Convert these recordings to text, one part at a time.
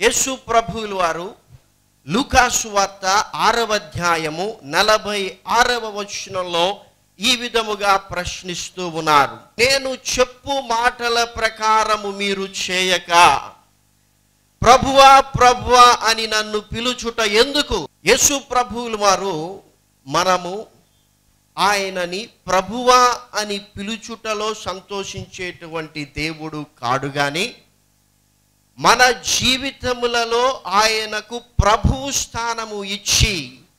యేసు ప్రభువుల వారు లూకాసు వార్త ఆరవ అధ్యాయము నలభై ఆరవ వచనంలో ఈ విధముగా ప్రశ్నిస్తూ ఉన్నారు నేను చెప్పు మాటల ప్రకారము మీరు చేయక ప్రభువా ప్రభువా అని నన్ను పిలుచుట ఎందుకు యేసు ప్రభువుల వారు మనము ఆయనని ప్రభువా అని పిలుచుటలో సంతోషించేటువంటి దేవుడు కాడు గాని మన జీవితములలో ఆయనకు ప్రభువు స్థానము ఇచ్చి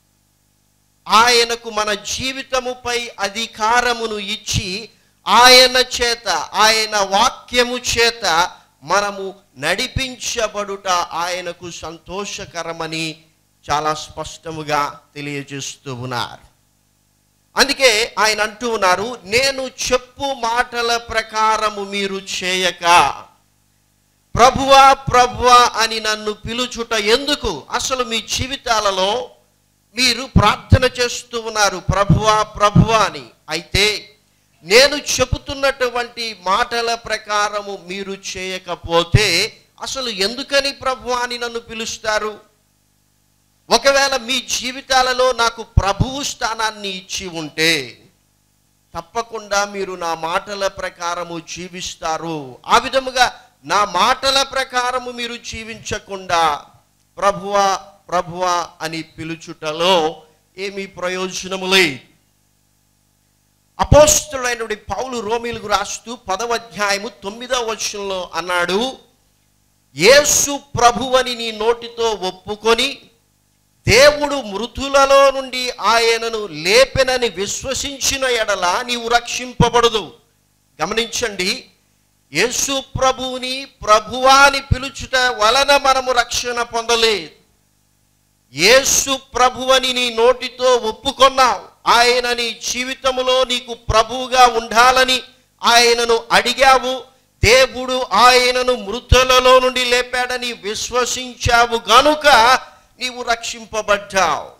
ఆయనకు మన జీవితముపై అధికారమును ఇచ్చి ఆయన చేత ఆయన వాక్యము చేత మనము నడిపించబడుట ఆయనకు సంతోషకరమని చాలా స్పష్టముగా తెలియజేస్తూ ఉన్నారు అందుకే ఆయన అంటూ ఉన్నారు నేను చెప్పు మాటల ప్రకారము మీరు చేయక ప్రభువా ప్రభువా అని నన్ను పిలుచుట ఎందుకు అసలు మీ జీవితాలలో మీరు ప్రార్థన చేస్తూ ఉన్నారు ప్రభువా ప్రభువా అని అయితే నేను చెబుతున్నటువంటి మాటల ప్రకారము మీరు చేయకపోతే అసలు ఎందుకని ప్రభువా అని నన్ను పిలుస్తారు ఒకవేళ మీ జీవితాలలో నాకు ప్రభువు స్థానాన్ని ఇచ్చి ఉంటే తప్పకుండా మీరు నా మాటల ప్రకారము జీవిస్తారు ఆ విధముగా నా మాటల ప్రకారము మీరు జీవించకుండా ప్రభువా ప్రభువా అని పిలుచుటలో ఏమీ ప్రయోజనము లేదు అపోస్తులైనడి పౌలు రోమిలకు రాస్తూ పదవ అధ్యాయము తొమ్మిదవ వచనంలో అన్నాడు యేసు ప్రభువని నీ నోటితో ఒప్పుకొని దేవుడు మృతులలో నుండి ఆయనను లేపెనని విశ్వసించిన ఎడల నీవు రక్షింపబడదు గమనించండి యేసు ప్రభువుని ప్రభువాని పిలుచుట వలన మనము రక్షణ పొందలేదు యేసు ప్రభువని నీ నోటితో ఒప్పుకొన్నావు ఆయన నీ జీవితములో నీకు ప్రభువుగా ఉండాలని ఆయనను అడిగావు దేవుడు ఆయనను మృతులలో నుండి లేపాడని విశ్వసించావు గనుక నీవు రక్షింపబడ్డావు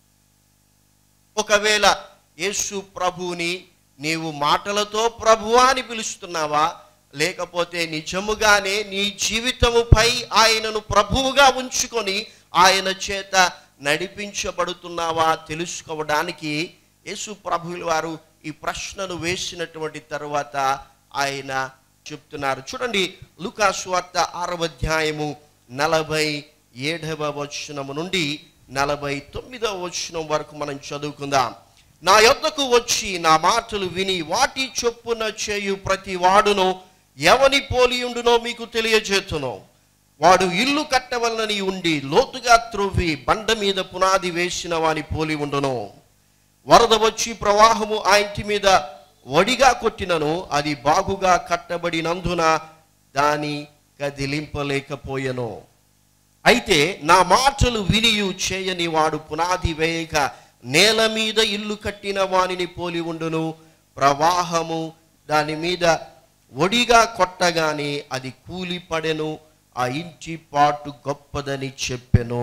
ఒకవేళ యేసు ప్రభువుని నీవు మాటలతో ప్రభువా అని పిలుస్తున్నావా లేకపోతే నిజముగానే నీ జీవితముపై ఆయనను ప్రభువుగా ఉంచుకొని ఆయన చేత నడిపించబడుతున్నావా తెలుసుకోవడానికి యేసు ప్రభువుల వారు ఈ ప్రశ్నను వేసినటువంటి తరువాత ఆయన చెప్తున్నారు చూడండి లూకాసు వార్త ఆరవ అధ్యాయము నలభై ఏడవ వచనము నుండి నలభై తొమ్మిదవ వచనం వరకు మనం చదువుకుందాం నా యొద్దకు వచ్చి నా మాటలు విని వాటి చొప్పున చేయు ప్రతి వాడును ఎవని పోలియుండునో మీకు తెలియజేతును వాడు ఇల్లు కట్టవలనని ఉండి లోతుగా త్రొవ్వి బండ మీద పునాది వేసిన వాని పోలి ఉండును వరద వచ్చి ప్రవాహము ఆ ఇంటి మీద వడిగా కొట్టినను అది బాగుగా కట్టబడినందున దాని కదిలింపలేకపోయెను అయితే నా మాటలు వినియు చేయని వాడు పునాది వేయక నేల మీద ఇల్లు కట్టిన వానిని పోలి ఉండును ప్రవాహము దాని మీద ఒడిగా కొట్టగానే అది కూలిపడెను ఆ ఇంటి పాటు గొప్పదని చెప్పెను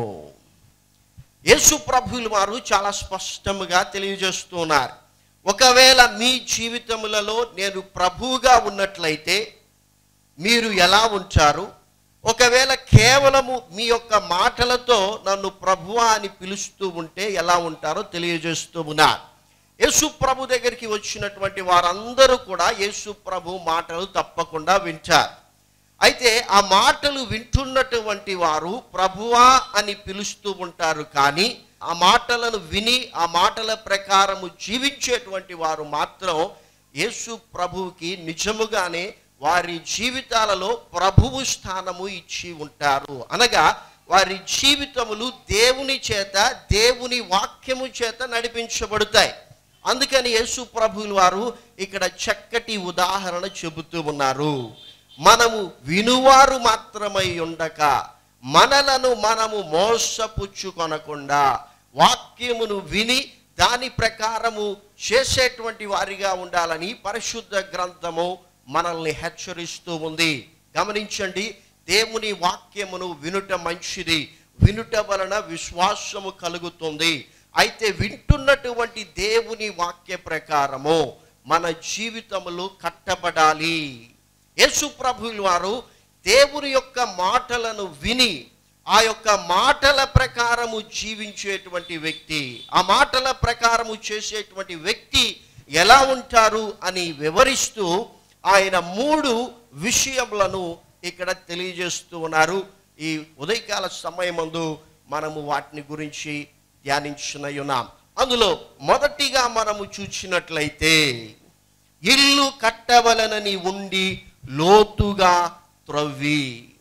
యేసు ప్రభువులు వారు చాలా స్పష్టంగా తెలియజేస్తున్నారు ఒకవేళ మీ జీవితములలో నేను ప్రభువుగా ఉన్నట్లయితే మీరు ఎలా ఉంటారు ఒకవేళ కేవలము మీ యొక్క మాటలతో నన్ను ప్రభువా అని పిలుస్తూ ఉంటే ఎలా ఉంటారో తెలియజేస్తూ ఉన్నారు యేసు ప్రభు దగ్గరికి వచ్చినటువంటి వారందరూ కూడా యేసు ప్రభు మాటలు తప్పకుండా వింటారు అయితే ఆ మాటలు వింటున్నటువంటి వారు ప్రభువా అని పిలుస్తూ ఉంటారు కానీ ఆ మాటలను విని ఆ మాటల ప్రకారము జీవించేటువంటి వారు మాత్రం యేసు ప్రభువుకి నిజముగానే వారి జీవితాలలో ప్రభువు స్థానము ఇచ్చి ఉంటారు అనగా వారి జీవితములు దేవుని చేత దేవుని వాక్యము చేత నడిపించబడతాయి అందుకని యేసు ప్రభువులు వారు ఇక్కడ చక్కటి ఉదాహరణ చెబుతూ ఉన్నారు మనము వినువారు మాత్రమై ఉండక మనలను మనము మోసపుచ్చుకొనకుండా వాక్యమును విని దాని ప్రకారము చేసేటువంటి వారిగా ఉండాలని పరిశుద్ధ గ్రంథము మనల్ని హెచ్చరిస్తూ ఉంది గమనించండి దేవుని వాక్యమును వినుట మంచిది వినుట వలన విశ్వాసము కలుగుతుంది అయితే వింటున్నటువంటి దేవుని వాక్య ప్రకారము మన జీవితములు కట్టబడాలి యేసు ప్రభువుల వారు దేవుని యొక్క మాటలను విని ఆ యొక్క మాటల ప్రకారము జీవించేటువంటి వ్యక్తి ఆ మాటల ప్రకారము చేసేటువంటి వ్యక్తి ఎలా ఉంటారు అని వివరిస్తూ ఆయన మూడు విషయములను ఇక్కడ తెలియజేస్తూ ఉన్నారు ఈ ఉదయకాల సమయమందు మనము వాటిని గురించి ధ్యానించున్నాం అందులో మొదటిగా మనము చూసినట్లయితే ఇల్లు కట్టవలనని ఉండి లోతుగా త్రవ్వి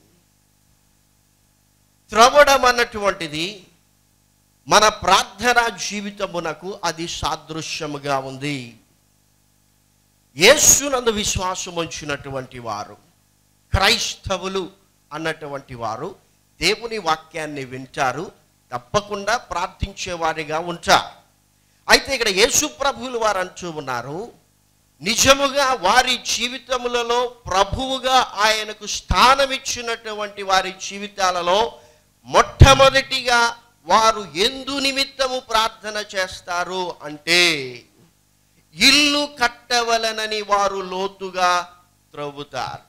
త్రవ్వడం అన్నటువంటిది మన ప్రార్థన జీవితమునకు అది సాదృశ్యముగా ఉంది యేసునందు విశ్వాసం ఉంచినటువంటి వారు క్రైస్తవులు అన్నటువంటి వారు దేవుని వాక్యాన్ని వింటారు తప్పకుండా ప్రార్థించేవారిగా ఉంటారు అయితే ఇక్కడ యేసు ప్రభువులు వారు అంటూ ఉన్నారు నిజముగా వారి జీవితములలో ప్రభువుగా ఆయనకు స్థానం ఇచ్చినటువంటి వారి జీవితాలలో మొట్టమొదటిగా వారు ఎందు నిమిత్తము ప్రార్థన చేస్తారు అంటే ఇల్లు కట్టవలనని వారు లోతుగా త్రవ్వుతారు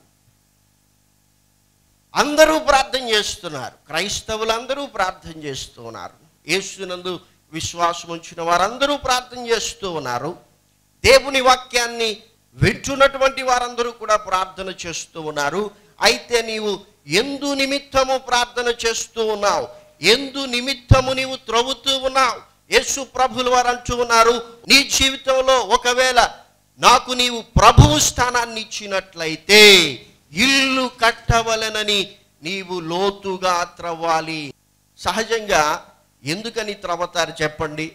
అందరూ ప్రార్థన చేస్తున్నారు క్రైస్తవులందరూ ప్రార్థన చేస్తూ ఉన్నారు యేసునందు విశ్వాసం ఉంచిన వారందరూ ప్రార్థన చేస్తూ ఉన్నారు దేవుని వాక్యాన్ని వింటున్నటువంటి వారందరూ కూడా ప్రార్థన చేస్తూ ఉన్నారు అయితే నీవు ఎందు నిమిత్తము ప్రార్థన చేస్తూ ఉన్నావు ఎందు నిమిత్తము నీవు త్రవ్వుతూ ఉన్నావు యేసు ప్రభులు వారు అంటూ ఉన్నారు నీ జీవితంలో ఒకవేళ నాకు నీవు ప్రభువు స్థానాన్ని ఇచ్చినట్లయితే ఇల్లు కట్టవలనని నీవు లోతుగా త్రవ్వాలి సహజంగా ఎందుకని త్రవ్వతారు చెప్పండి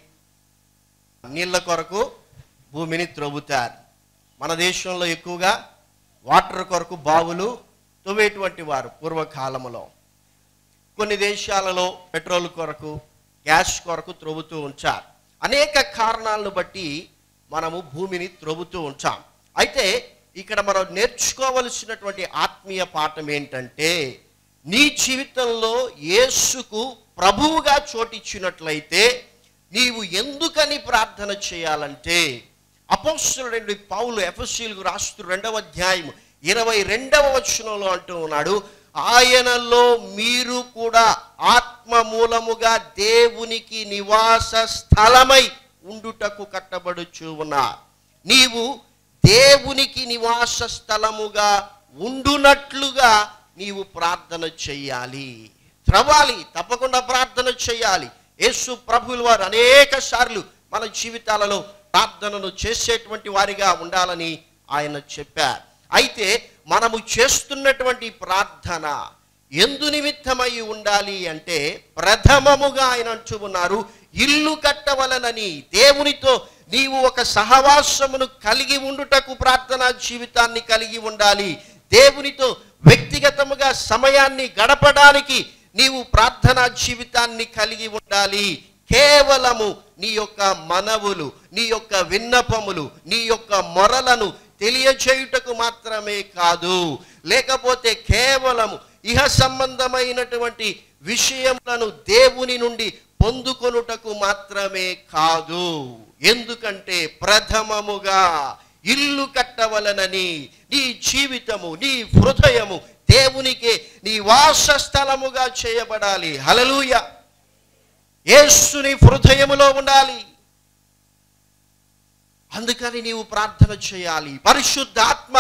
నీళ్ళ కొరకు భూమిని త్రవ్వుతారు మన దేశంలో ఎక్కువగా వాటర్ కొరకు బావులు తవ్వేటువంటి వారు పూర్వకాలంలో కొన్ని దేశాలలో పెట్రోల్ కొరకు గ్యాస్ కొరకు త్రవ్వుతూ ఉంచారు అనేక కారణాలను బట్టి మనము భూమిని త్రవ్వుతూ ఉంచాం అయితే ఇక్కడ మనం నేర్చుకోవలసినటువంటి ఆత్మీయ పాఠం ఏంటంటే నీ జీవితంలో యేసుకు ప్రభువుగా చోటిచ్చినట్లయితే నీవు ఎందుకని ప్రార్థన చేయాలంటే అపోస్తులుడండి పౌలు ఎఫ్ఎస్సీలకు రాస్తూ రెండవ అధ్యాయం ఇరవై రెండవ వచనంలో అంటూ ఉన్నాడు ఆయనలో మీరు కూడా ఆత్మ మూలముగా దేవునికి నివాస స్థలమై ఉండుటకు కట్టబడుచు ఉన్నారు నీవు దేవునికి నివాస స్థలముగా ఉండునట్లుగా నీవు ప్రార్థన చెయ్యాలి త్రవాలి తప్పకుండా ప్రార్థన చేయాలి యేసు ప్రభువుల వారు అనేక సార్లు మన జీవితాలలో ప్రార్థనను చేసేటువంటి వారిగా ఉండాలని ఆయన చెప్పారు అయితే మనము చేస్తున్నటువంటి ప్రార్థన ఎందు నిమిత్తమై ఉండాలి అంటే ప్రథమముగా ఆయన అంటూ ఉన్నారు ఇల్లు కట్టవలనని దేవునితో నీవు ఒక సహవాసమును కలిగి ఉండుటకు ప్రార్థనా జీవితాన్ని కలిగి ఉండాలి దేవునితో వ్యక్తిగతముగా సమయాన్ని గడపడానికి నీవు ప్రార్థనా జీవితాన్ని కలిగి ఉండాలి కేవలము నీ యొక్క మనవులు నీ యొక్క విన్నపములు నీ యొక్క మొరలను తెలియచేయుటకు మాత్రమే కాదు లేకపోతే కేవలము ఇహ సంబంధమైనటువంటి విషయములను దేవుని నుండి పొందుకొనుటకు మాత్రమే కాదు ఎందుకంటే ప్రథమముగా ఇల్లు కట్టవలనని నీ జీవితము నీ హృదయము దేవునికి నీ వాసస్థలముగా చేయబడాలి హలలుయ యేసుని హృదయములో ఉండాలి అందుకని నీవు ప్రార్థన చేయాలి పరిశుద్ధాత్మ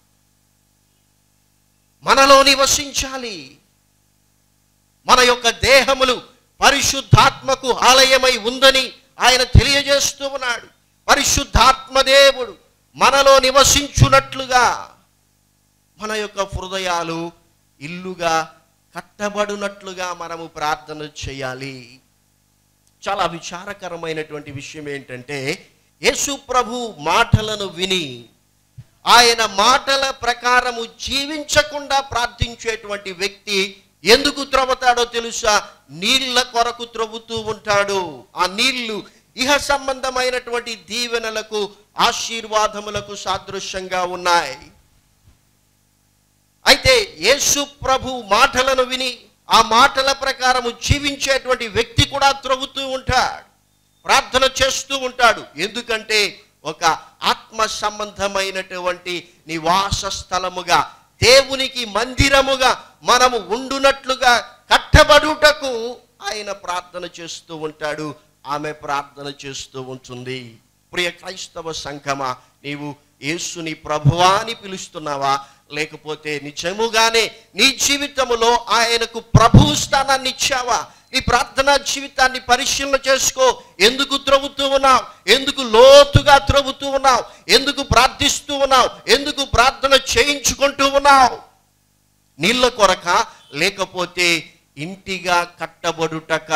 మనలో నివసించాలి మన యొక్క దేహములు పరిశుద్ధాత్మకు ఆలయమై ఉందని ఆయన తెలియజేస్తూ ఉన్నాడు పరిశుద్ధాత్మ దేవుడు మనలో నివసించున్నట్లుగా మన యొక్క హృదయాలు ఇల్లుగా కట్టబడినట్లుగా మనము ప్రార్థన చేయాలి చాలా విచారకరమైనటువంటి విషయం ఏంటంటే యేసు ప్రభు మాటలను విని ఆయన మాటల ప్రకారము జీవించకుండా ప్రార్థించేటువంటి వ్యక్తి ఎందుకు త్రవ్వుతాడో తెలుసా నీళ్ళ కొరకు త్రవ్వుతూ ఉంటాడు ఆ నీళ్లు ఇహ సంబంధమైనటువంటి దీవెనలకు ఆశీర్వాదములకు సాదృశ్యంగా ఉన్నాయి అయితే యేసు ప్రభు మాటలను విని ఆ మాటల ప్రకారము జీవించేటువంటి వ్యక్తి కూడా త్రవ్వుతూ ఉంటాడు ప్రార్థన చేస్తూ ఉంటాడు ఎందుకంటే ఒక ఆత్మ సంబంధమైనటువంటి నివాస స్థలముగా దేవునికి మందిరముగా మనము ఉండునట్లుగా కట్టబడుటకు ఆయన ప్రార్థన చేస్తూ ఉంటాడు ఆమె ప్రార్థన చేస్తూ ఉంటుంది ప్రియ క్రైస్తవ సంఘమా నీవు యేసుని ప్రభువా అని పిలుస్తున్నావా లేకపోతే నిజముగానే నీ జీవితములో ఆయనకు ప్రభు స్థానాన్ని ఇచ్చావా నీ ప్రార్థనా జీవితాన్ని పరిశీలన చేసుకో ఎందుకు త్రవ్వుతూ ఉన్నావు ఎందుకు లోతుగా త్రవ్వుతూ ఉన్నావు ఎందుకు ప్రార్థిస్తూ ఉన్నావు ఎందుకు ప్రార్థన చేయించుకుంటూ ఉన్నావు నీళ్ళ కొరక లేకపోతే ఇంటిగా కట్టబడుటక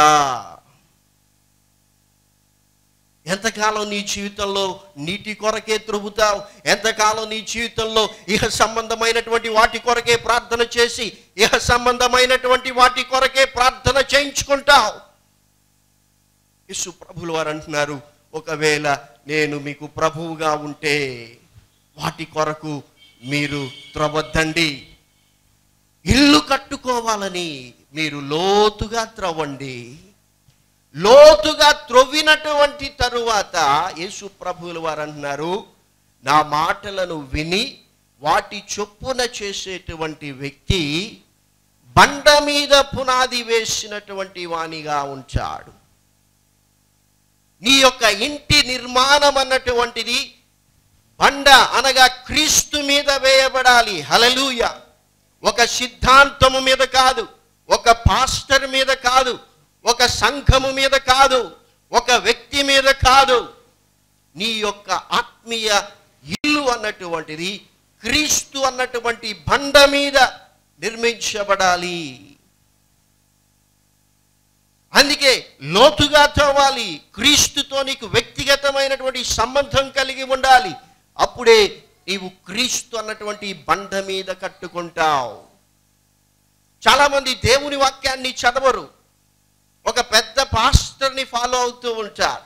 ఎంతకాలం నీ జీవితంలో నీటి కొరకే త్రవ్వుతావు ఎంతకాలం నీ జీవితంలో ఇహ సంబంధమైనటువంటి వాటి కొరకే ప్రార్థన చేసి ఇహ సంబంధమైనటువంటి వాటి కొరకే ప్రార్థన చేయించుకుంటావు యేసు ప్రభులు వారు అంటున్నారు ఒకవేళ నేను మీకు ప్రభువుగా ఉంటే వాటి కొరకు మీరు త్రవద్దండి ఇల్లు కట్టుకోవాలని మీరు లోతుగా త్రవ్వండి లోతుగా త్రవ్వినటువంటి తరువాత యేసు ప్రభువుల వారు అంటున్నారు నా మాటలను విని వాటి చొప్పున చేసేటువంటి వ్యక్తి బండ మీద పునాది వేసినటువంటి వానిగా ఉంచాడు నీ యొక్క ఇంటి నిర్మాణం అన్నటువంటిది బండ అనగా క్రీస్తు మీద వేయబడాలి హలలుయ ఒక సిద్ధాంతము మీద కాదు ఒక పాస్టర్ మీద కాదు ఒక సంఘము మీద కాదు ఒక వ్యక్తి మీద కాదు నీ యొక్క ఆత్మీయ ఇల్లు అన్నటువంటిది క్రీస్తు అన్నటువంటి బండ మీద నిర్మించబడాలి అందుకే లోతుగా తవ్వాలి క్రీస్తుతో నీకు వ్యక్తిగతమైనటువంటి సంబంధం కలిగి ఉండాలి అప్పుడే నీవు క్రీస్తు అన్నటువంటి బండ మీద కట్టుకుంటావు చాలామంది దేవుని వాక్యాన్ని చదవరు ఒక పెద్ద పాస్టర్ని ఫాలో అవుతూ ఉంటారు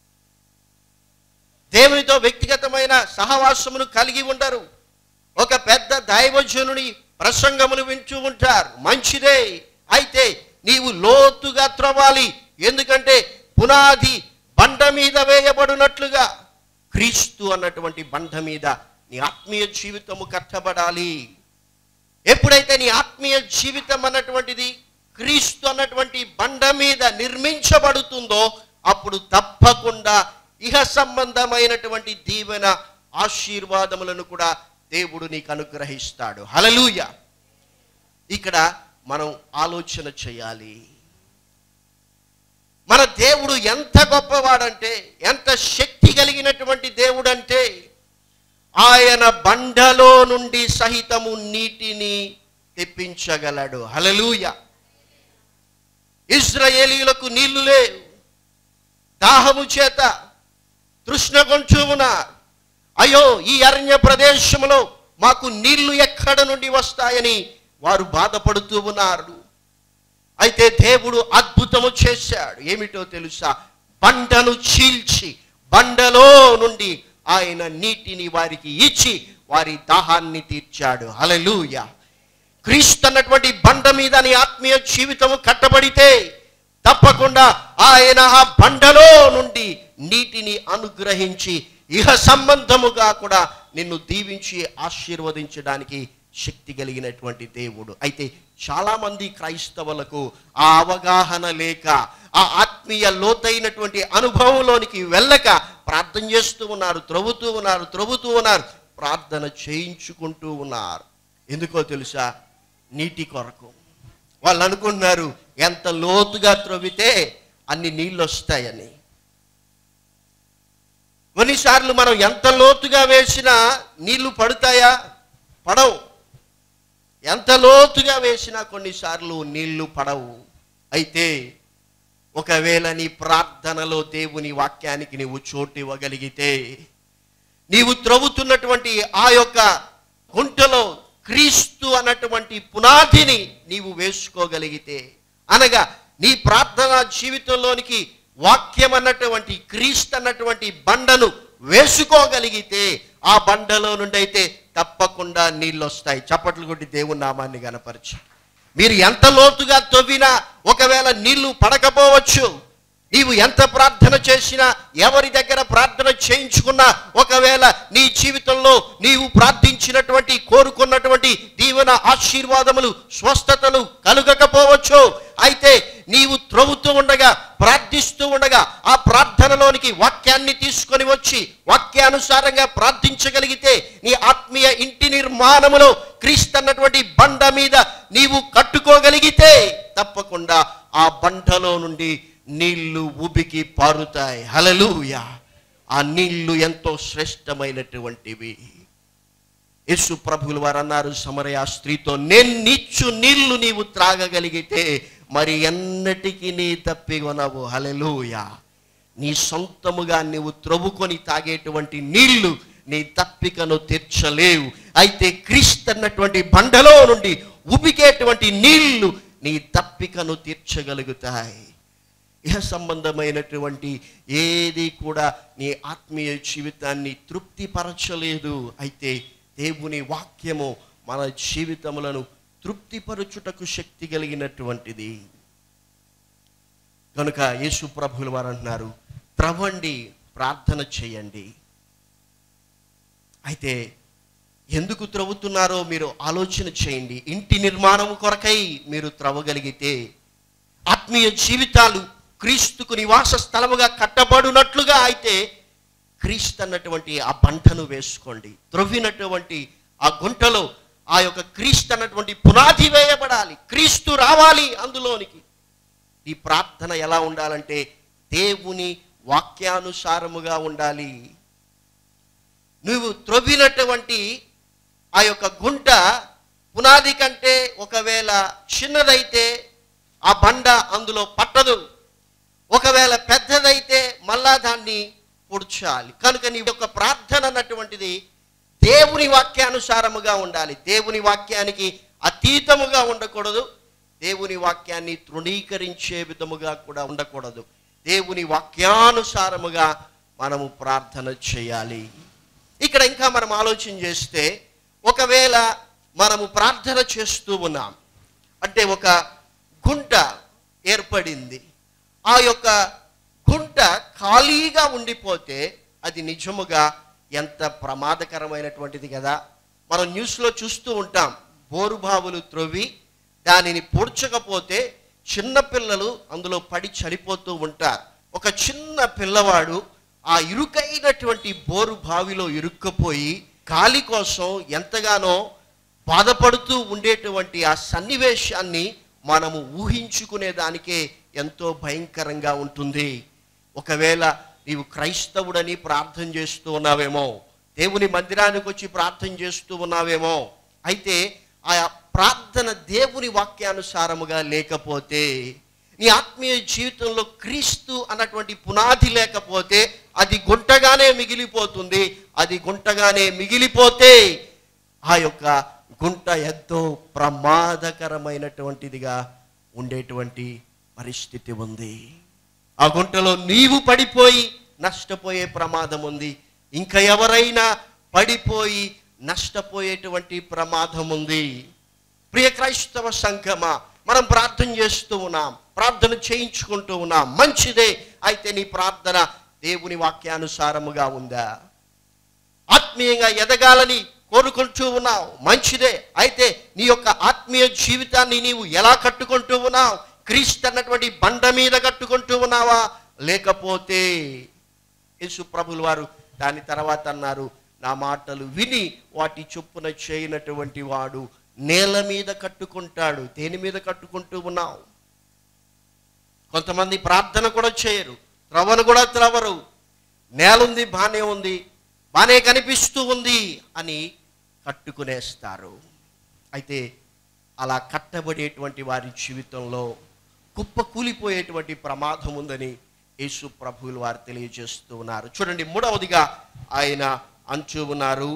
దేవునితో వ్యక్తిగతమైన సహవాసమును కలిగి ఉండరు ఒక పెద్ద దైవజనుని ప్రసంగమును వింటూ ఉంటారు మంచిదే అయితే నీవు లోతుగా త్రవ్వాలి ఎందుకంటే పునాది బండ మీద వేయబడినట్లుగా క్రీస్తు అన్నటువంటి బండ మీద నీ ఆత్మీయ జీవితము కట్టబడాలి ఎప్పుడైతే నీ ఆత్మీయ జీవితం అన్నటువంటిది క్రీస్తు అన్నటువంటి బండ మీద నిర్మించబడుతుందో అప్పుడు తప్పకుండా ఇహ సంబంధమైనటువంటి దీవెన ఆశీర్వాదములను కూడా దేవుడు నీకు అనుగ్రహిస్తాడు హలలుయ ఇక్కడ మనం ఆలోచన చేయాలి మన దేవుడు ఎంత గొప్పవాడంటే ఎంత శక్తి కలిగినటువంటి దేవుడు అంటే ఆయన బండలో నుండి సహితము నీటిని తెప్పించగలడు హలలుయ ఇజ్రాయేలీలకు నీళ్లు లేవు దాహము చేత తృష్ణ కొంటూ ఉన్నారు అయ్యో ఈ అరణ్య ప్రదేశంలో మాకు నీళ్లు ఎక్కడ నుండి వస్తాయని వారు బాధపడుతూ ఉన్నారు అయితే దేవుడు అద్భుతము చేశాడు ఏమిటో తెలుసా బండను చీల్చి బండలో నుండి ఆయన నీటిని వారికి ఇచ్చి వారి దాహాన్ని తీర్చాడు హలలుయ క్రీస్తు అన్నటువంటి బండ మీద నీ ఆత్మీయ జీవితము కట్టబడితే తప్పకుండా ఆయన ఆ బండలో నుండి నీటిని అనుగ్రహించి ఇహ సంబంధముగా కూడా నిన్ను దీవించి ఆశీర్వదించడానికి శక్తి కలిగినటువంటి దేవుడు అయితే చాలామంది క్రైస్తవులకు ఆ అవగాహన లేక ఆ ఆత్మీయ లోతైనటువంటి అనుభవంలోనికి వెళ్ళక ప్రార్థన చేస్తూ ఉన్నారు త్రవ్వుతూ ఉన్నారు త్రవ్వుతూ ఉన్నారు ప్రార్థన చేయించుకుంటూ ఉన్నారు ఎందుకో తెలుసా నీటి కొరకు వాళ్ళు అనుకుంటున్నారు ఎంత లోతుగా త్రవ్వితే అన్ని నీళ్ళు వస్తాయని కొన్నిసార్లు మనం ఎంత లోతుగా వేసినా నీళ్లు పడతాయా పడవు ఎంత లోతుగా వేసినా కొన్నిసార్లు నీళ్లు పడవు అయితే ఒకవేళ నీ ప్రార్థనలో దేవుని వాక్యానికి నీవు చోటు ఇవ్వగలిగితే నీవు త్రవ్వుతున్నటువంటి ఆ యొక్క గుంటలో క్రీస్తు అన్నటువంటి పునాదిని నీవు వేసుకోగలిగితే అనగా నీ ప్రార్థనా జీవితంలోనికి వాక్యం అన్నటువంటి క్రీస్తు అన్నటువంటి బండను వేసుకోగలిగితే ఆ బండలో నుండి అయితే తప్పకుండా నీళ్ళు వస్తాయి చప్పట్లు కొట్టి దేవుని నామాన్ని గనపరచు మీరు ఎంత లోతుగా తవ్వినా ఒకవేళ నీళ్లు పడకపోవచ్చు నీవు ఎంత ప్రార్థన చేసినా ఎవరి దగ్గర ప్రార్థన చేయించుకున్నా ఒకవేళ నీ జీవితంలో నీవు ప్రార్థించినటువంటి కోరుకున్నటువంటి దీవెన ఆశీర్వాదములు స్వస్థతలు కలుగకపోవచ్చు అయితే నీవు త్రవ్వుతూ ఉండగా ప్రార్థిస్తూ ఉండగా ఆ ప్రార్థనలోనికి వాక్యాన్ని తీసుకొని వచ్చి వాక్యానుసారంగా ప్రార్థించగలిగితే నీ ఆత్మీయ ఇంటి నిర్మాణములో క్రీస్తు అన్నటువంటి బండ మీద నీవు కట్టుకోగలిగితే తప్పకుండా ఆ బండలో నుండి నీళ్లు ఉబికి పారుతాయి హలలుయా ఆ నీళ్లు ఎంతో శ్రేష్టమైనటువంటివి యేసు ప్రభువులు వారు అన్నారు సమరయ స్త్రీతో నేను నిచ్చు నీళ్లు నీవు త్రాగగలిగితే మరి ఎన్నటికీ నీ తప్పిగొనవు హలెలూయా నీ సొంతముగా నీవు త్రవ్వుకొని తాగేటువంటి నీళ్లు నీ తప్పికను తీర్చలేవు అయితే క్రీస్తు అన్నటువంటి బండలో నుండి ఉబికేటువంటి నీళ్లు నీ తప్పికను తీర్చగలుగుతాయి ఇహ సంబంధమైనటువంటి ఏది కూడా నీ ఆత్మీయ జీవితాన్ని తృప్తిపరచలేదు అయితే దేవుని వాక్యము మన జీవితములను తృప్తిపరచుటకు శక్తి కలిగినటువంటిది కనుక యేసు ప్రభులు వారు అంటున్నారు త్రవండి ప్రార్థన చేయండి అయితే ఎందుకు త్రవ్వుతున్నారో మీరు ఆలోచన చేయండి ఇంటి నిర్మాణం కొరకై మీరు త్రవ్వగలిగితే ఆత్మీయ జీవితాలు క్రీస్తుకు నివాస స్థలముగా కట్టబడినట్లుగా అయితే క్రీస్తు అన్నటువంటి ఆ బంటను వేసుకోండి త్రవ్వినటువంటి ఆ గుంటలో ఆ యొక్క క్రీస్తు అన్నటువంటి పునాది వేయబడాలి క్రీస్తు రావాలి అందులోనికి ఈ ప్రార్థన ఎలా ఉండాలంటే దేవుని వాక్యానుసారముగా ఉండాలి నువ్వు త్రవ్వినటువంటి ఆ యొక్క గుంట పునాది కంటే ఒకవేళ చిన్నదైతే ఆ బండ అందులో పట్టదు ఒకవేళ పెద్దదైతే మళ్ళా దాన్ని పొడ్చాలి కనుక నీ యొక్క ప్రార్థన అన్నటువంటిది దేవుని వాక్యానుసారముగా ఉండాలి దేవుని వాక్యానికి అతీతముగా ఉండకూడదు దేవుని వాక్యాన్ని తృణీకరించే విధముగా కూడా ఉండకూడదు దేవుని వాక్యానుసారముగా మనము ప్రార్థన చేయాలి ఇక్కడ ఇంకా మనం ఆలోచన చేస్తే ఒకవేళ మనము ప్రార్థన చేస్తూ ఉన్నాం అంటే ఒక గుంట ఏర్పడింది ఆ యొక్క గుంట ఖాళీగా ఉండిపోతే అది నిజముగా ఎంత ప్రమాదకరమైనటువంటిది కదా మనం న్యూస్లో చూస్తూ ఉంటాం బోరుబావులు త్రవ్వి దానిని పూడ్చకపోతే చిన్న పిల్లలు అందులో పడి చనిపోతూ ఉంటారు ఒక చిన్న పిల్లవాడు ఆ ఇరుకైనటువంటి బోరు బావిలో ఇరుక్కపోయి గాలి కోసం ఎంతగానో బాధపడుతూ ఉండేటువంటి ఆ సన్నివేశాన్ని మనము ఊహించుకునే దానికే ఎంతో భయంకరంగా ఉంటుంది ఒకవేళ నీవు క్రైస్తవుడని ప్రార్థన చేస్తూ ఉన్నావేమో దేవుని మందిరానికి వచ్చి ప్రార్థన చేస్తూ ఉన్నావేమో అయితే ఆ ప్రార్థన దేవుని వాక్యానుసారముగా లేకపోతే నీ ఆత్మీయ జీవితంలో క్రీస్తు అన్నటువంటి పునాది లేకపోతే అది గుంటగానే మిగిలిపోతుంది అది గుంటగానే మిగిలిపోతే ఆ యొక్క గుంట ఎంతో ప్రమాదకరమైనటువంటిదిగా ఉండేటువంటి పరిస్థితి ఉంది ఆ గుంటలో నీవు పడిపోయి నష్టపోయే ప్రమాదం ఉంది ఇంకా ఎవరైనా పడిపోయి నష్టపోయేటువంటి ప్రమాదం ఉంది ప్రియ క్రైస్తవ సంఘమా మనం ప్రార్థన చేస్తూ ఉన్నాం ప్రార్థన చేయించుకుంటూ ఉన్నాం మంచిదే అయితే నీ ప్రార్థన దేవుని వాక్యానుసారముగా ఉందా ఆత్మీయంగా ఎదగాలని కోరుకుంటూ ఉన్నావు మంచిదే అయితే నీ యొక్క ఆత్మీయ జీవితాన్ని నీవు ఎలా కట్టుకుంటూ ఉన్నావు క్రీస్తు అన్నటువంటి బండ మీద కట్టుకుంటూ ఉన్నావా లేకపోతే యేసు ప్రభులు వారు దాని తర్వాత అన్నారు నా మాటలు విని వాటి చొప్పున చేయనటువంటి వాడు నేల మీద కట్టుకుంటాడు దేని మీద కట్టుకుంటూ ఉన్నావు కొంతమంది ప్రార్థన కూడా చేయరు త్రవను కూడా త్రవరు నేలుంది బానే ఉంది బానే కనిపిస్తూ ఉంది అని కట్టుకునేస్తారు అయితే అలా కట్టబడేటువంటి వారి జీవితంలో కుప్ప కూలిపోయేటువంటి ప్రమాదం ఉందని యేసు ప్రభువులు వారు తెలియజేస్తూ ఉన్నారు చూడండి మూడవదిగా ఆయన అంచు ఉన్నారు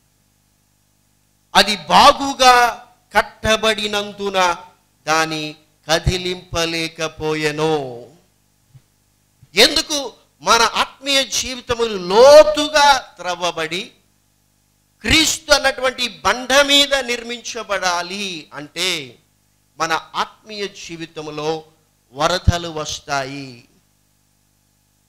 అది బాగుగా కట్టబడినందున దాని కదిలింపలేకపోయెను ఎందుకు మన ఆత్మీయ జీవితములు లోతుగా త్రవ్వబడి క్రీస్తు అన్నటువంటి బండ మీద నిర్మించబడాలి అంటే మన ఆత్మీయ జీవితంలో వరదలు వస్తాయి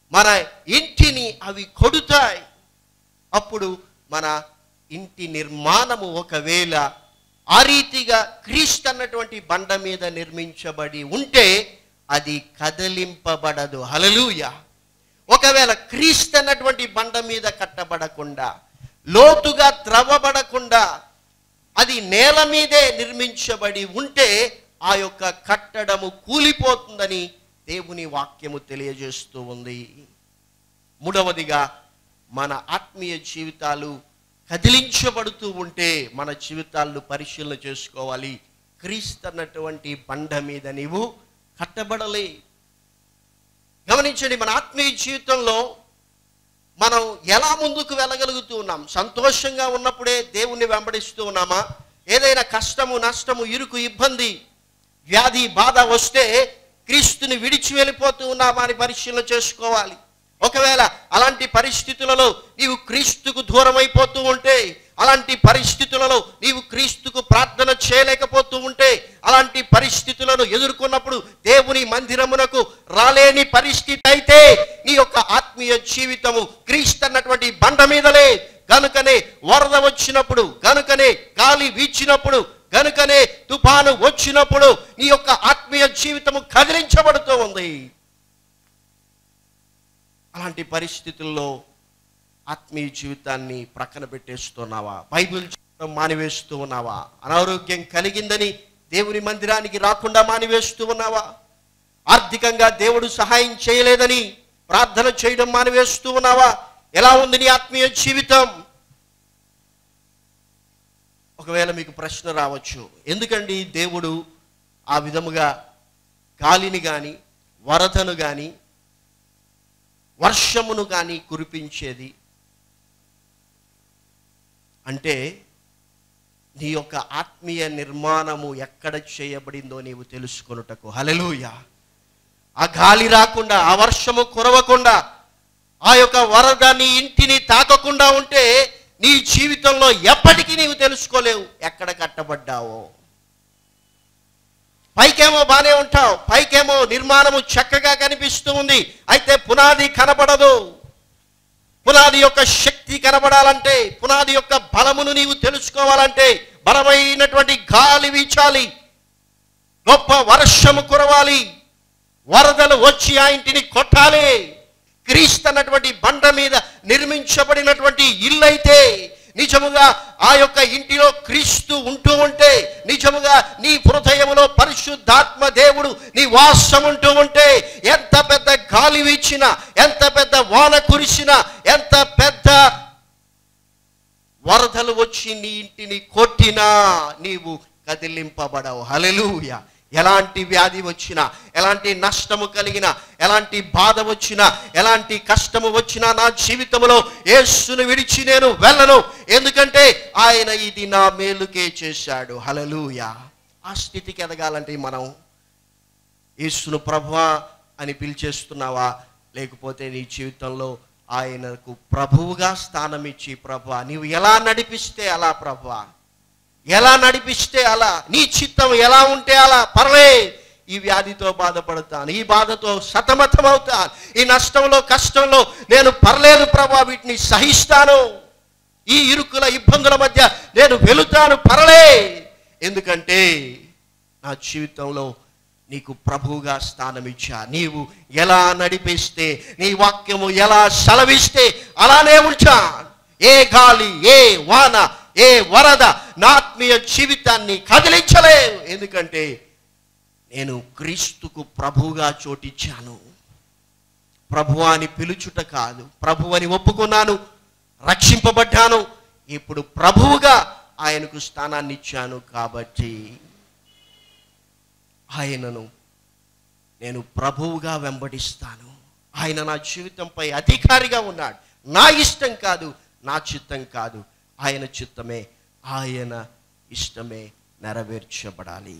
మన ఇంటిని అవి కొడుతాయి అప్పుడు మన ఇంటి నిర్మాణము ఒకవేళ ఆ రీతిగా క్రీస్తు అన్నటువంటి బండ మీద నిర్మించబడి ఉంటే అది కదలింపబడదు హలలుయ ఒకవేళ క్రీస్తు అన్నటువంటి బండ మీద కట్టబడకుండా లోతుగా త్రవ్వబడకుండా అది నేల మీదే నిర్మించబడి ఉంటే ఆ యొక్క కట్టడము కూలిపోతుందని దేవుని వాక్యము తెలియజేస్తూ ఉంది మూడవదిగా మన ఆత్మీయ జీవితాలు కదిలించబడుతూ ఉంటే మన జీవితాలను పరిశీలన చేసుకోవాలి క్రీస్తు అన్నటువంటి బండ మీద నీవు కట్టబడలే గమనించండి మన ఆత్మీయ జీవితంలో మనం ఎలా ముందుకు వెళ్ళగలుగుతూ ఉన్నాం సంతోషంగా ఉన్నప్పుడే దేవుణ్ణి వెంబడిస్తూ ఉన్నామా ఏదైనా కష్టము నష్టము ఇరుకు ఇబ్బంది వ్యాధి బాధ వస్తే క్రీస్తుని విడిచి వెళ్ళిపోతూ ఉన్నామా అని పరిశీలన చేసుకోవాలి ఒకవేళ అలాంటి పరిస్థితులలో నీవు క్రీస్తుకు దూరం అయిపోతూ ఉంటే అలాంటి పరిస్థితులలో నీవు క్రీస్తుకు ప్రార్థన చేయలేకపోతూ ఉంటే అలాంటి పరిస్థితులను ఎదుర్కొన్నప్పుడు దేవుని మందిరమునకు రాలేని పరిస్థితి అయితే నీ యొక్క ఆత్మీయ జీవితము క్రీస్తు అన్నటువంటి బండ మీదలే గనుకనే వరద వచ్చినప్పుడు గనుకనే గాలి వీచినప్పుడు గనుకనే తుఫాను వచ్చినప్పుడు నీ యొక్క ఆత్మీయ జీవితము కదిలించబడుతూ ఉంది అలాంటి పరిస్థితుల్లో ఆత్మీయ జీవితాన్ని ప్రక్కన పెట్టేస్తున్నావా బైబిల్ చదవడం మానివేస్తూ ఉన్నావా అనారోగ్యం కలిగిందని దేవుని మందిరానికి రాకుండా మానివేస్తూ ఉన్నావా ఆర్థికంగా దేవుడు సహాయం చేయలేదని ప్రార్థన చేయడం మానివేస్తూ ఉన్నావా ఎలా ఉంది నీ ఆత్మీయ జీవితం ఒకవేళ మీకు ప్రశ్న రావచ్చు ఎందుకండి దేవుడు ఆ విధముగా గాలిని కానీ వరదను కానీ వర్షమును కానీ కురిపించేది అంటే నీ యొక్క ఆత్మీయ నిర్మాణము ఎక్కడ చేయబడిందో నీవు తెలుసుకొనుటకు హలెలూయ ఆ గాలి రాకుండా ఆ వర్షము కురవకుండా ఆ యొక్క వరద నీ ఇంటిని తాకకుండా ఉంటే నీ జీవితంలో ఎప్పటికీ నీవు తెలుసుకోలేవు ఎక్కడ కట్టబడ్డావో పైకేమో బానే ఉంటావు పైకేమో నిర్మాణము చక్కగా కనిపిస్తూ ఉంది అయితే పునాది కనబడదు పునాది యొక్క శక్తి కనబడాలంటే పునాది యొక్క బలమును నీవు తెలుసుకోవాలంటే బలమైనటువంటి గాలి వీచాలి గొప్ప వర్షము కురవాలి వరదలు వచ్చి ఆ ఇంటిని కొట్టాలి క్రీస్తు అన్నటువంటి బండ మీద నిర్మించబడినటువంటి ఇల్లు అయితే నిజముగా ఆ యొక్క ఇంటిలో క్రీస్తు ఉంటూ ఉంటే నిజముగా నీ హృదయములో పరిశుద్ధాత్మ దేవుడు నీ వాసం ఉంటూ ఉంటే ఎంత పెద్ద గాలి వీచినా ఎంత పెద్ద వాన కురిసినా ఎంత పెద్ద వరదలు వచ్చి నీ ఇంటిని కొట్టినా నీవు కదిలింపబడవు హలెలూయ ఎలాంటి వ్యాధి వచ్చినా ఎలాంటి నష్టము కలిగినా ఎలాంటి బాధ వచ్చినా ఎలాంటి కష్టము వచ్చినా నా జీవితంలో యేసును విడిచి నేను వెళ్ళను ఎందుకంటే ఆయన ఇది నా మేలుకే చేశాడు హలలుయ ఆ స్థితికి ఎదగాలంటే మనం యేసును ప్రభువా అని పిలిచేస్తున్నావా లేకపోతే నీ జీవితంలో ఆయనకు ప్రభువుగా స్థానం ఇచ్చి ప్రభువా నీవు ఎలా నడిపిస్తే అలా ప్రభువా ఎలా నడిపిస్తే అలా నీ చిత్తం ఎలా ఉంటే అలా పర్లే ఈ వ్యాధితో బాధపడతాను ఈ బాధతో సతమతం అవుతాను ఈ నష్టంలో కష్టంలో నేను పర్లేదు ప్రభా వీటిని సహిస్తాను ఈ ఇరుకుల ఇబ్బందుల మధ్య నేను వెళుతాను పర్లే ఎందుకంటే నా జీవితంలో నీకు ప్రభువుగా స్థానం ఇచ్చా నీవు ఎలా నడిపిస్తే నీ వాక్యము ఎలా సెలవిస్తే అలానే ఉంచా ఏ గాలి ఏ వాన ఏ వరద నా ఆత్మీయ జీవితాన్ని కదిలించలేవు ఎందుకంటే నేను క్రీస్తుకు ప్రభువుగా చోటిచ్చాను ప్రభు అని పిలుచుట కాదు ప్రభు అని ఒప్పుకున్నాను రక్షింపబడ్డాను ఇప్పుడు ప్రభువుగా ఆయనకు స్థానాన్ని ఇచ్చాను కాబట్టి ఆయనను నేను ప్రభువుగా వెంబడిస్తాను ఆయన నా జీవితంపై అధికారిగా ఉన్నాడు నా ఇష్టం కాదు నా చిత్తం కాదు ఆయన చిత్తమే ఆయన ఇష్టమే నెరవేర్చబడాలి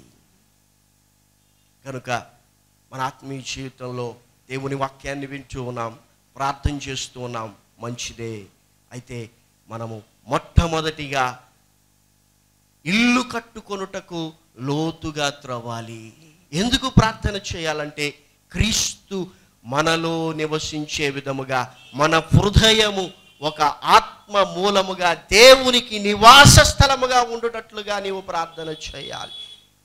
కనుక మన ఆత్మీయ జీవితంలో దేవుని వాక్యాన్ని వింటూ ఉన్నాం ప్రార్థన చేస్తూ ఉన్నాం మంచిదే అయితే మనము మొట్టమొదటిగా ఇల్లు కట్టుకొనుటకు లోతుగా త్రవ్వాలి ఎందుకు ప్రార్థన చేయాలంటే క్రీస్తు మనలో నివసించే విధముగా మన హృదయము ఒక ఆత్మ మూలముగా దేవునికి నివాస స్థలముగా ఉండుటట్లుగా నీవు ప్రార్థన చేయాలి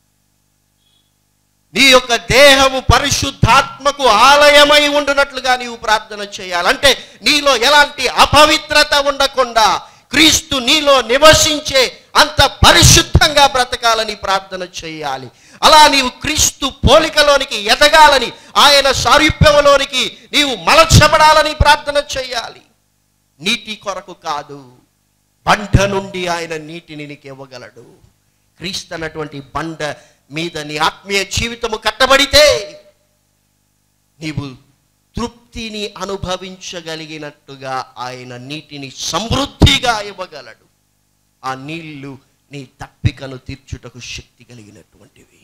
నీ యొక్క దేహము పరిశుద్ధాత్మకు ఆలయమై ఉండునట్లుగా నీవు ప్రార్థన చేయాలి అంటే నీలో ఎలాంటి అపవిత్రత ఉండకుండా క్రీస్తు నీలో నివసించే అంత పరిశుద్ధంగా బ్రతకాలని ప్రార్థన చేయాలి అలా నీవు క్రీస్తు పోలికలోనికి ఎదగాలని ఆయన సారూప్యములోనికి నీవు మలచబడాలని ప్రార్థన చేయాలి నీటి కొరకు కాదు బండ నుండి ఆయన నీటిని నీకు ఇవ్వగలడు క్రీస్తు అన్నటువంటి బండ మీద నీ ఆత్మీయ జీవితము కట్టబడితే నీవు తృప్తిని అనుభవించగలిగినట్టుగా ఆయన నీటిని సమృద్ధిగా ఇవ్వగలడు ఆ నీళ్లు నీ తప్పికను తీర్చుటకు శక్తి కలిగినటువంటివి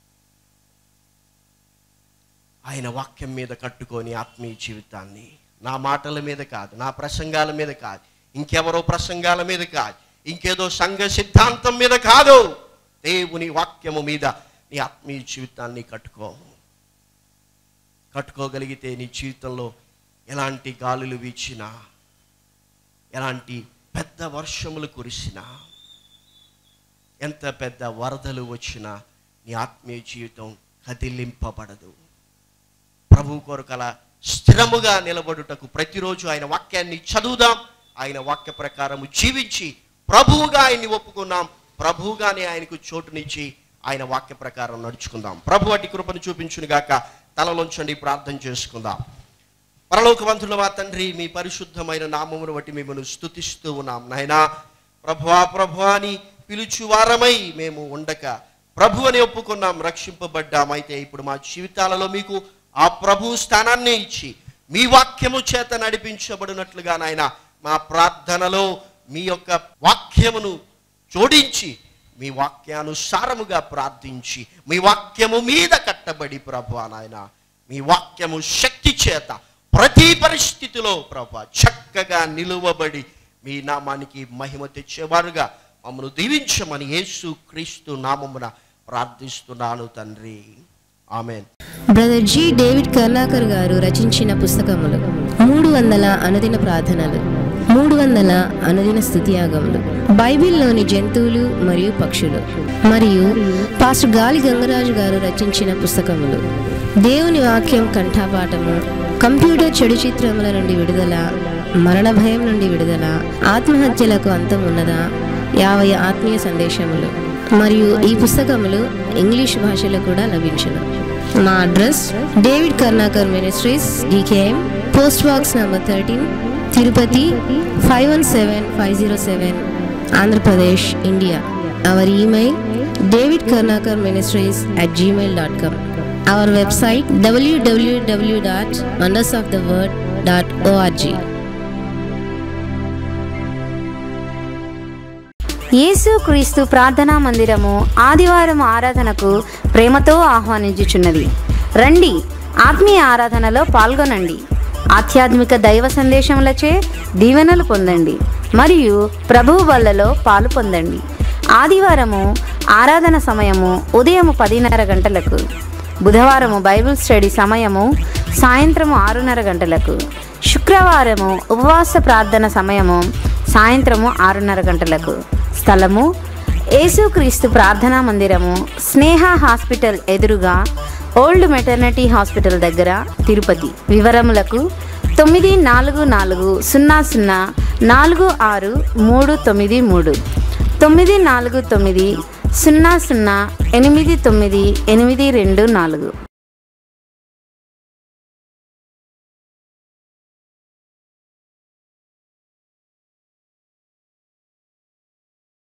ఆయన వాక్యం మీద కట్టుకొని ఆత్మీయ జీవితాన్ని నా మాటల మీద కాదు నా ప్రసంగాల మీద కాదు ఇంకెవరో ప్రసంగాల మీద కాదు ఇంకేదో సంఘ సిద్ధాంతం మీద కాదు దేవుని వాక్యము మీద నీ ఆత్మీయ జీవితాన్ని కట్టుకో కట్టుకోగలిగితే నీ జీవితంలో ఎలాంటి గాలులు వీచినా ఎలాంటి పెద్ద వర్షములు కురిసినా ఎంత పెద్ద వరదలు వచ్చినా నీ ఆత్మీయ జీవితం కదిలింపబడదు ప్రభు కొరకు అలా స్థిరముగా నిలబడుటకు ప్రతిరోజు ఆయన వాక్యాన్ని చదువుదాం ఆయన వాక్య ప్రకారము జీవించి ప్రభువుగా ఆయన్ని ఒప్పుకున్నాం ప్రభువుగానే ఆయనకు చోటునిచ్చి ఆయన వాక్య ప్రకారం నడుచుకుందాం ప్రభు అటి కృపను చూపించును గాక తలలోంచండి ప్రార్థన చేసుకుందాం పరలోకవంతుల మా తండ్రి మీ పరిశుద్ధమైన నామమును బట్టి మిమ్మల్ని స్తుతిస్తూ ఉన్నాం నాయనా ప్రభువా ప్రభువా అని పిలుచువారమై మేము ఉండక ప్రభు అని ఒప్పుకున్నాం రక్షింపబడ్డాం అయితే ఇప్పుడు మా జీవితాలలో మీకు ఆ ప్రభు స్థానాన్ని ఇచ్చి మీ వాక్యము చేత నడిపించబడినట్లుగా నాయన మా ప్రార్థనలో మీ యొక్క వాక్యమును జోడించి మీ వాక్యానుసారముగా ప్రార్థించి మీ వాక్యము మీద కట్టబడి ప్రభు నాయన మీ వాక్యము శక్తి చేత ప్రతి పరిస్థితిలో ప్రభు చక్కగా నిలువబడి మీ నామానికి మహిమ తెచ్చేవారుగా మమ్మను దీవించమని యేసు క్రీస్తు నామమున ప్రార్థిస్తున్నాను తండ్రి amen brother G David Karnakar గారు రచించిన పుస్తకములు మూడు వందల అనుదిన ప్రార్థనలు మూడు వందల అనుదిన స్థుతియాగములు బైబిల్లోని జంతువులు మరియు పక్షులు మరియు పాస్టర్ గాలి గంగరాజు గారు రచించిన పుస్తకములు దేవుని వాక్యం కంఠపాఠము కంప్యూటర్ చెడు చిత్రముల నుండి విడుదల మరణ భయం నుండి విడుదల ఆత్మహత్యలకు అంతం ఉన్నదా యాభై ఆత్మీయ సందేశములు మరియు ఈ పుస్తకములు ఇంగ్లీష్ భాషలో కూడా లభించును మా address David Karnakar ministries DKM post box number thirteen Tirupati five one seven five zero seven Andhra Pradesh India our email David Karnakar ministries at Gmail dot com our website డబ్ల్యూడబ్ల్యూడబ్ల్యూ dot wonders of the word dot org యేసు క్రీస్తు ప్రార్థనా మందిరము ఆదివారం ఆరాధనకు ప్రేమతో ఆహ్వానించుచున్నది రండి ఆత్మీయ ఆరాధనలో పాల్గొనండి ఆధ్యాత్మిక దైవ సందేశములచే దీవెనలు పొందండి మరియు ప్రభువు వల్లలో పాలు పొందండి ఆదివారము ఆరాధన సమయము ఉదయం పదిన్నర గంటలకు బుధవారము బైబిల్ స్టడీ సమయము సాయంత్రము ఆరున్నర గంటలకు శుక్రవారము ఉపవాస ప్రార్థన సమయము సాయంత్రము ఆరున్నర గంటలకు స్థలము యేసుక్రీస్తు ప్రార్థనా మందిరము స్నేహ హాస్పిటల్ ఎదురుగా ఓల్డ్ మెటర్నిటీ హాస్పిటల్ దగ్గర తిరుపతి వివరములకు తొమ్మిది నాలుగు నాలుగు సున్నా సున్నా నాలుగు ఆరు మూడు తొమ్మిది మూడు తొమ్మిది నాలుగు తొమ్మిది సున్నా సున్నా ఎనిమిది తొమ్మిది ఎనిమిది రెండు నాలుగు